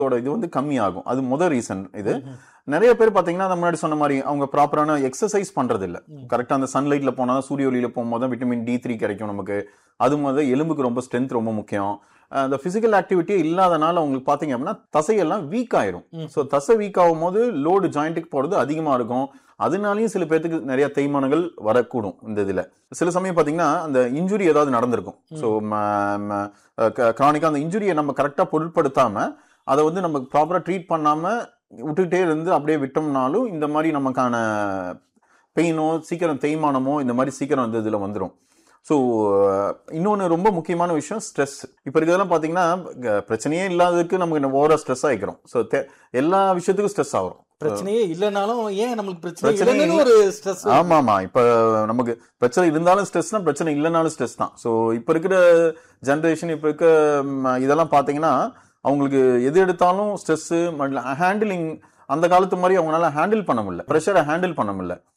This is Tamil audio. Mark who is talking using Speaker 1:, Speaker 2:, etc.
Speaker 1: ஓட இது வந்து கம்மியாகும் அது முதல் ரீசன் இது நிறைய பேர் பாத்தீங்கன்னா நான் முன்னாடி சொன்ன மாதிரி அவங்க ப்ராப்பரான எக்ஸசைஸ் பண்றது இல்ல கரெக்டா அந்த சன்லைட்ல போனா தான் சூரிய ஒளியில போகும்போது தான் விட்டமின் டி த்ரீ கிடைக்கும் நமக்கு அது மாதிரி எலும்புக்கு ரொம்ப ஸ்ட்ரென்த் ரொம்ப முக்கியம் அஹ் அந்த பிசிக்கல் ஆக்டிவிட்டியே இல்லாதனால உங்களுக்கு பாத்தீங்க அப்படின்னா தசையெல்லாம் வீக் ஆயிரும் ஸோ தசை வீக் ஆகும் போது லோடு ஜாயிண்ட்டுக்கு போறது அதிகமா இருக்கும் அதனாலயும் சில பேர்த்துக்கு நிறைய தேய்மானங்கள் வரக்கூடும் இந்த இதுல சில சமயம் பாத்தீங்கன்னா அந்த இன்ஜுரி ஏதாவது நடந்திருக்கும் ஸோ கிரானிக்கா அந்த இன்ஜுரியை நம்ம கரெக்டா பொருட்படுத்தாம அதை வந்து நம்ம ப்ராப்பரா ட்ரீட் பண்ணாம விட்டுக்கிட்டே இருந்து அப்படியே விட்டோம்னாலும் இந்த மாதிரி நமக்கான பெயினோ சீக்கிரம் தேய்மானமோ இந்த மாதிரி சீக்கிரம் இந்த இதில் வந்துடும் ஸோ இன்னொன்று ரொம்ப முக்கியமான விஷயம் ஸ்ட்ரெஸ் இப்போ இருக்கிறதெல்லாம் பார்த்தீங்கன்னா க- பிரச்சனையே இல்லாததுக்கு நமக்கு ஓவரா ஸ்ட்ரெஸ் ஆகிக்கிறோம் ஸோ எல்லா விஷயத்துக்கும் ஸ்ட்ரெஸ் ஆகும்
Speaker 2: பிரச்சனையே இல்லைனாலும் ஏன் நம்மளுக்கு பிரச்சனை
Speaker 1: பிரச்சனை
Speaker 2: இல்லைன்னு ஒரு ஸ்ட்ரெஸ்
Speaker 1: ஆமா ஆமா இப்ப நமக்கு பிரச்சனை இருந்தாலும் ஸ்ட்ரெஸ் தான் பிரச்சனை இல்லைனாலும் ஸ்ட்ரெஸ் தான் ஸோ இப்ப இருக்கிற ஜென்ரேஷன் இப்ப இருக்க ம், இதெல்லாம் பாத்தீங்கன்னா அவங்களுக்கு எது எடுத்தாலும் ஸ்ட்ரெஸ் ஹேண்டிலிங் அந்த காலத்து மாதிரி அவங்களால ஹேண்டில் பண்ண முடியல ப்ரெஷரை ஹேண்டில் பண்ண முடியல